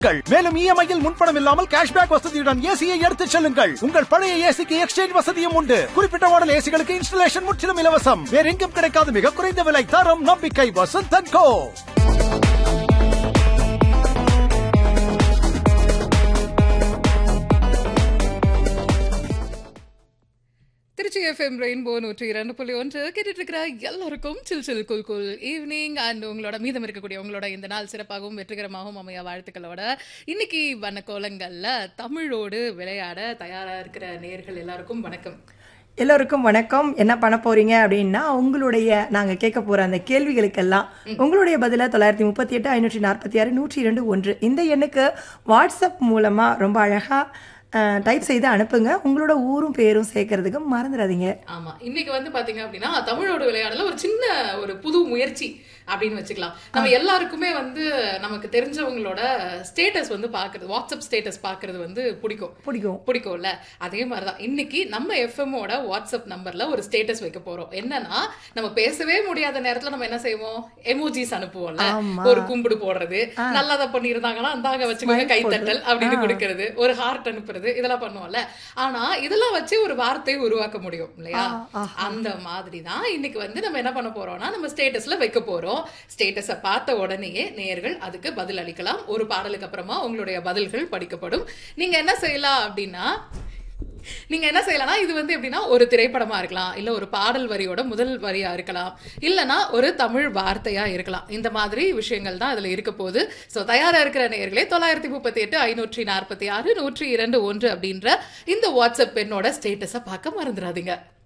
கள். மேலும் இஎம்ஐயில் முன்பணம் இல்லாமல் கேஷ்பேக் வசதியுடன் ஏசியை எடுத்துச் செல்லுங்கள் உங்கள் பழைய ஏசிக்கு எக்ஸ்சேஞ்ச் வசதியும் உண்டு குறிப்பிட்ட மாடல் ஏசிகளுக்கு இன்ஸ்டலேஷன் முற்றிலும் இலவசம் வேற எங்கும் கிடைக்காத மிக குறைந்த விலை தரம் நம்பிக்கை Vasanth Co Tiruchi FM rainbow நூற்றி இரண்டு புள்ளி ஒன்று கேட்டுட்டு இருக்கிற எல்லாருக்கும் சில் சில் குல் குல் ஈவினிங் அண்ட் உங்களோட மீதம் இருக்கக்கூடிய உங்களோட இந்த நாள் சிறப்பாகவும் வெற்றிகரமாகவும் அமைய வாழ்த்துக்களோட இன்னைக்கு வண்ண கோலங்கள்ல தமிழோடு விளையாட தயாரா இருக்கிற நேர்கள் எல்லாருக்கும் வணக்கம் எல்லோருக்கும் வணக்கம் என்ன பண்ண போறீங்க அப்படின்னா உங்களுடைய நாங்க கேட்க போற அந்த கேள்விகளுக்கெல்லாம் உங்களுடைய பதில தொள்ளாயிரத்தி முப்பத்தி எட்டு ஐநூற்றி நாற்பத்தி ஆறு நூற்றி இரண்டு ஒன்று இந்த எண்ணுக்கு வாட்ஸ்அப் மூலமா ரொம்ப அழகா டைப் செய்து அனுப்புங்க உங்களோட ஊரும் பேரும் சேர்க்கறதுக்கு மறந்துடாதீங்க ஆமா இன்னைக்கு வந்து பாத்தீங்க அப்படின்னா தமிழோடு விளையாடல ஒரு சின்ன ஒரு புது முயற்சி அப்படின்னு வச்சுக்கலாம் நம்ம எல்லாருக்குமே வந்து நமக்கு தெரிஞ்சவங்களோட ஸ்டேட்டஸ் வந்து பாக்குறது வாட்ஸ்அப் ஸ்டேட்டஸ் பாக்குறது வந்து பிடிக்கும் பிடிக்கும் பிடிக்கும்ல அதே மாதிரிதான் இன்னைக்கு நம்ம எஃப்எம்மோட வாட்ஸ்அப் நம்பர்ல ஒரு ஸ்டேட்டஸ் வைக்க போறோம் என்னன்னா நம்ம பேசவே முடியாத நேரத்துல நம்ம என்ன செய்வோம் எமோஜிஸ் அனுப்புவோம்ல ஆமா. ஒரு கும்பிடு போடுறது நல்லதா பண்ணியிருந்தாங்கன்னா அந்தாங்க வச்சுக்கோங்க Smile கைத்தட்டல் போடுறது. அப்படின்னு ஆ. கொடுக்கறது ஒரு ஹார்ட் அனுப்புறது இதெல்லாம் பண்ணுவோம்ல ஆனா இதெல்லாம் வச்சு ஒரு வார்த்தை உருவாக்க முடியும் இல்லையா ஆ, அந்த மாதிரி தான் இன்னைக்கு வந்து நம்ம என்ன பண்ண போறோம்னா நம்ம ஸ்டேட்டஸ்ல வைக்க போறோம் ஸ்டேட்டஸை பார்த்த உடனேயே நேயர்கள் அதுக்கு பதில் அளிக்கலாம் ஒரு பாடலுக்கு அப்புறமா உங்களுடைய பதில்கள் படிக்கப்படும் நீங்க என்ன செய்யலாம் அப்படின்னா நீங்க என்ன செய்யலாம்னா இது வந்து எப்படின்னா ஒரு திரைப்படமா இருக்கலாம் இல்ல ஒரு பாடல் வரியோட முதல் வரியா இருக்கலாம் இல்லனா ஒரு தமிழ் வார்த்தையா இருக்கலாம் இந்த மாதிரி விஷயங்கள் தான் அதுல இருக்க போகுது சோ தயாரா இருக்கிற நேயர்களே தொள்ளாயிரத்தி முப்பத்தி எட்டு ஐநூற்றி நாற்பத்தி ஆறு நூற்றி இரண்டு ஒன்று அப்படின்ற இந்த வாட்ஸ்அப் பெண்ணோட ஸ்டேட்டஸை பார்க்க மறந்துடாதீங்க